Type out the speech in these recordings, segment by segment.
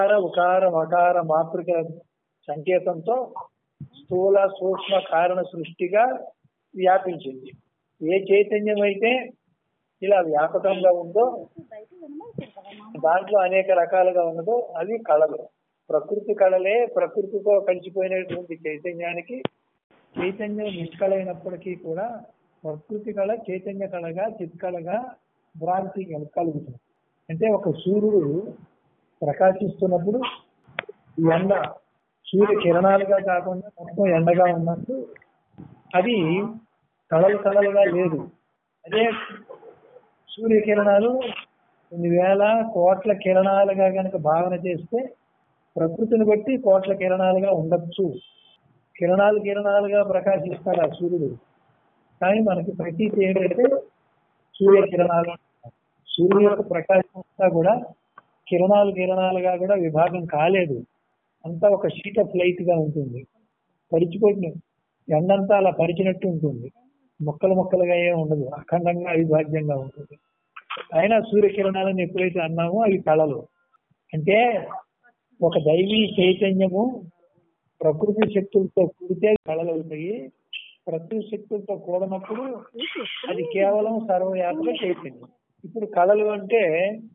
అకార ఉకార మకార మాతృక సంకేతంతో స్థూల సూక్ష్మ కారణ సృష్టిగా వ్యాపించింది ఏ చైతన్యం అయితే ఇలా వ్యాపకంగా ఉందో దాంట్లో అనేక రకాలుగా ఉన్నదో అవి కళలు ప్రకృతి కళలే ప్రకృతితో కలిసిపోయినటువంటి చైతన్యానికి చైతన్యం నిష్కలైనప్పటికీ కూడా ప్రకృతి కళ చైతన్య కళగా చిత్కళగా భ్రాంతి కలుగుతుంది అంటే ఒక సూర్యుడు ప్రకాశిస్తున్నప్పుడు ఈ ఎండ సూర్య కిరణాలుగా కాకుండా మొత్తం ఎండగా ఉన్నట్టు అది కళలు కళలుగా లేదు అదే సూర్య కిరణాలు కొన్ని వేల కోట్ల కిరణాలుగా కనుక భావన చేస్తే ప్రకృతిని బట్టి కోట్ల కిరణాలుగా ఉండొచ్చు కిరణాలు కిరణాలుగా ప్రకాశిస్తాడు ఆ సూర్యుడు కానీ మనకి ప్రతి ఏంటంటే సూర్య కిరణాలు సూర్యుడు యొక్క ప్రకాశం అంతా కూడా కిరణాలు కిరణాలుగా కూడా విభాగం కాలేదు అంతా ఒక షీట్ ఆఫ్ లైట్ గా ఉంటుంది పరిచిపోయిన ఎండంతా అలా పరిచినట్టు ఉంటుంది మొక్కలు మొక్కలుగా ఏం ఉండదు అఖండంగా అవిభాజ్యంగా ఉంటుంది అయినా సూర్యకిరణాలను ఎప్పుడైతే అన్నామో అవి కళలు అంటే ఒక దైవీ చైతన్యము ప్రకృతి శక్తులతో కూడితే కళలు అవుతాయి ప్రకృతి శక్తులతో కూడినప్పుడు అది కేవలం సర్వవ్యాపక చైతన్యం ఇప్పుడు కళలు అంటే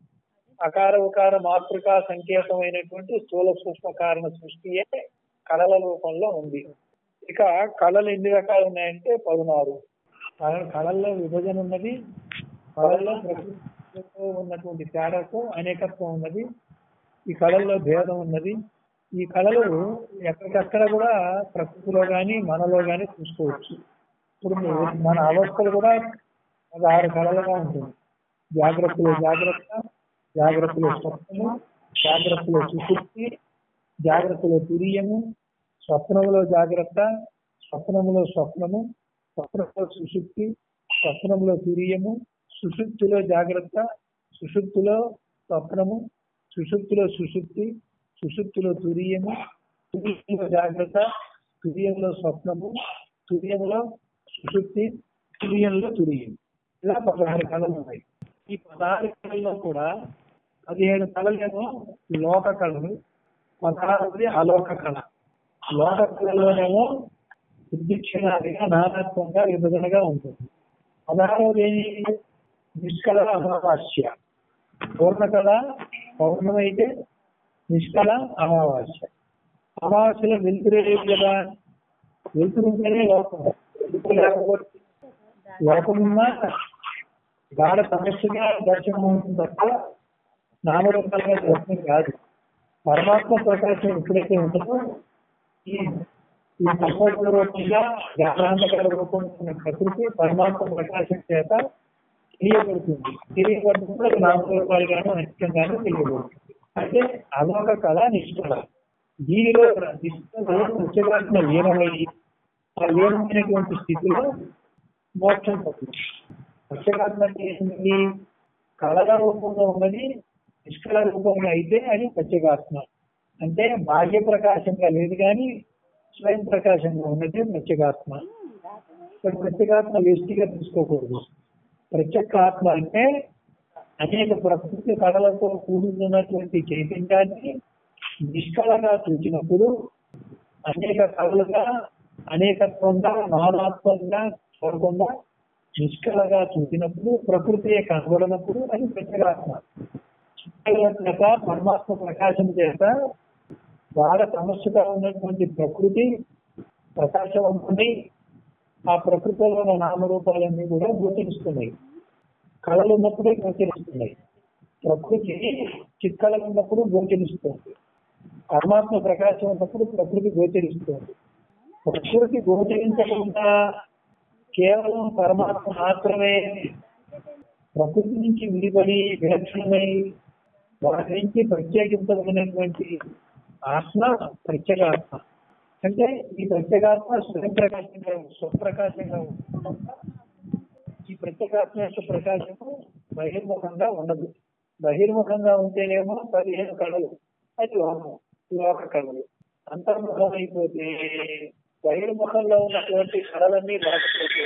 అకార ఉకార మాతృక సంకేతమైనటువంటి స్థూల సూక్ష్మ కారణ సృష్టియే కళల రూపంలో ఉంది ఇక కళలు ఎన్ని రకాలు ఉన్నాయంటే పదనారు కళ- కళల్లో విభజన ఉన్నది కళల్లో ప్రకృతితో ఉన్నటువంటి తేడాతో అనేకత్వం ఉన్నది ఈ కళల్లో భేదం ఉన్నది ఈ కళలు ఎక్కడికక్కడ కూడా ప్రకృతిలో గాని మనలో గాని చూసుకోవచ్చు ఇప్పుడు మీ- మన అవస్థలు కూడా పదహారు కళలుగా ఉంటుంది జాగ్రత్తలో జాగ్రత్త జాగ్రత్తలో స్వప్నము జాగ్రత్తలో సుశుక్తి జాగ్రత్తలో తురియము స్వప్నములో జాగ్రత్త స్వప్నములో స్వప్నము స్వప్నంలో సుశుక్తి స్వప్నంలో తురియము సుషుప్తిలో జాగ్రత్త సుషుప్తిలో స్వప్నము సుషుప్తిలో సుశుక్తి సుషుప్తిలో తురియము తురియంలో జాగ్రత్త తురియంలో స్వప్నము తురియంలో సుషుప్తి తురియంలో తురియం ఇలా పదహారు కళలు ఉన్నాయి ఈ పదహారు కళల్లో కూడా పదిహేడు కళలేమో లోక కళలు పదహారవది అలోక కళ లోక కళలోనేమో విద్యుక్షణాదిగా నానాత్మంగా విభజనగా ఉంటుంది పదహారవది ఏంటి? నిష్కళ అమావాస్య పూర్ణ కళ పౌర్ణమైతే నిష్కళ అమావాస్య అమావాస్యలో వెలుతురు లేదు కదా వెలుతురు ఉంటేనే లోకం వెలుతురు లేకపోతే లోకమున్నా గాఢ సమస్యగా దర్శనం అవుతుంది తప్ప నామరూపాలుగా దర్శనం కాదు పరమాత్మ ప్రకాశం ఎప్పుడైతే ఉంటుందో ఈ ఈ సంకోచన రూపంగా జ్ఞానాంతకర రూపంలో ఉన్న ప్రకృతి పరమాత్మ ప్రకాశం చేత తెలియబడుతుంది తెలియబడుతున్నప్పుడు అది నామరూపాలుగాను నిత్యంగాను తెలియబడుతుంది అంటే అదొక కళ నిష్ఠల దీనిలో నిష్ఠలో ముఖ్యమైన లీనమై ఆ లీనమైనటువంటి స్థితిలో మోక్షం పొందుతుంది పక్షపాతం అంటే ఏంటి కళల రూపంలో ఉన్నది నిష్కళ రూపంలో అయితే అది ప్రత్యేగాత్మ అంటే బాహ్య ప్రకాశంగా లేదు కానీ స్వయం ప్రకాశంగా ఉన్నది ప్రత్యేగాత్మ ఇక్కడ ప్రత్యేగాత్మ వేష్టిగా తీసుకోకూడదు ప్రత్యేక ఆత్మ అంటే అనేక ప్రకృతి కళలతో కూడుకున్నటువంటి చైతన్యాన్ని నిష్కళగా చూసినప్పుడు అనేక కళలుగా అనేకత్వంగా నానాత్మంగా చూడకుండా నిష్కళగా చూసినప్పుడు ప్రకృతి కనబడినప్పుడు అది ప్రత్యేగాత్మ చేత పరమాత్మ ప్రకాశం చేత బాగా సమస్యగా ఉన్నటువంటి ప్రకృతి ప్రకాశవంతుని ఆ ప్రకృతిలో ఉన్న నామరూపాలన్నీ కూడా గోచరిస్తున్నాయి కళలు ఉన్నప్పుడే గోచరిస్తున్నాయి ప్రకృతి చిక్కళలు ఉన్నప్పుడు గోచరిస్తుంది పరమాత్మ ప్రకాశం ఉన్నప్పుడు ప్రకృతి గోచరిస్తుంది ప్రకృతి గోచరించకుండా కేవలం పరమాత్మ మాత్రమే ప్రకృతి నుంచి విడిపడి విలక్షణమై వాటి నుంచి ప్రత్యేకించబడినటువంటి ఆత్మ ప్రత్యేక ఆత్మ అంటే ఈ ప్రత్యేగాత్మ స్వయం ప్రకాశంగా స్వప్రకాశంగా ఉంటుంది ఈ ప్రత్యేగాత్మ యొక్క ప్రకాశము బహిర్ముఖంగా ఉండదు బహిర్ముఖంగా ఉంటేనేమో పదిహేను కళలు అది లోకం లోక కళలు అంతర్ముఖం అయిపోతే బహిర్ముఖంలో ఉన్నటువంటి కళలన్నీ లేకపోతే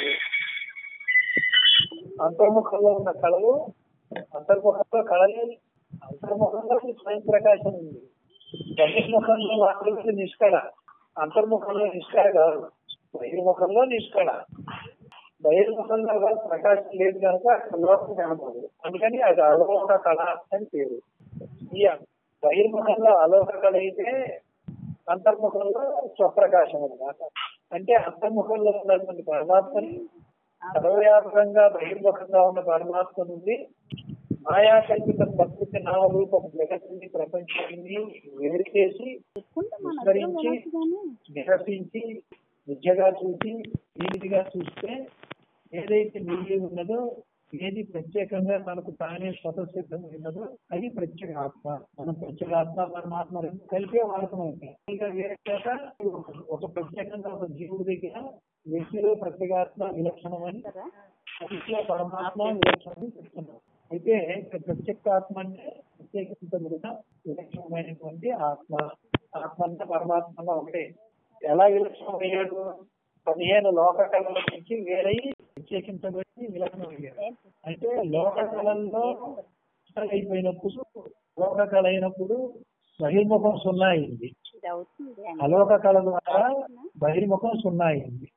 అంతర్ముఖంలో ఉన్న కళలు అంతర్ముఖంలో కళలే అంతర్ముఖంలో స్వయం ప్రకాశం ఉంది బహిర్ముఖంలో మాత్రమే నిష్కళ అంతర్ముఖంలో నిష్కళ కాదు బహిర్ముఖంలో నిష్కళ బహిర్ముఖంలో కూడా ప్రకాశం లేదు కనుక అక్కడ లోకం కనపడదు అందుకని అది అలోక కళ అని పేరు ఈ బహిర్ముఖంలో అలోక కళ అయితే అంతర్ముఖంలో స్వప్రకాశం అన్నమాట అంటే అంతర్ముఖంలో ఉన్నటువంటి పరమాత్మని సర్వవ్యాపకంగా బహిర్ముఖంగా ఉన్న పరమాత్మ నుండి మాయా కల్పిత ప్రకృతి నామరూపం జగత్తుని ప్రపంచాన్ని వేరు చేసి విస్మరించి నిరసించి విద్యగా చూసి వీధిగా చూస్తే ఏదైతే మిగిలి ఉన్నదో ఏది ప్రత్యేకంగా మనకు తానే స్వతసిద్ధం ఉన్నదో అది ప్రత్యేక ఆత్మ మనం ప్రత్యేక ఆత్మ పరమాత్మ రెండు కలిపే వాడకం అవుతాయి ఇంకా వేరే చేత ఒక ప్రత్యేకంగా ఒక జీవుడి దగ్గర వ్యక్తిలో ప్రత్యేగాత్మ విలక్షణం అని వ్యక్తిలో పరమాత్మ విలక్షణం అని చెప్తున్నాం అయితే ఇక్కడ ప్రత్యేక ఆత్మ అంటే ప్రత్యేకించబడిన విలక్షణమైనటువంటి ఆత్మ ఆత్మ అంటే పరమాత్మ ఒకటే ఎలా విలక్షణమయ్యాడు పదిహేను లోక కళల నుంచి వేరై ప్రత్యేకించబడి విలక్షణమయ్యాడు అంటే లోక కళల్లో అయిపోయినప్పుడు లోక కళ అయినప్పుడు బహిర్ముఖం సున్నా అయింది అలోక కళ ద్వారా బహిర్ముఖం సున్నా అయింది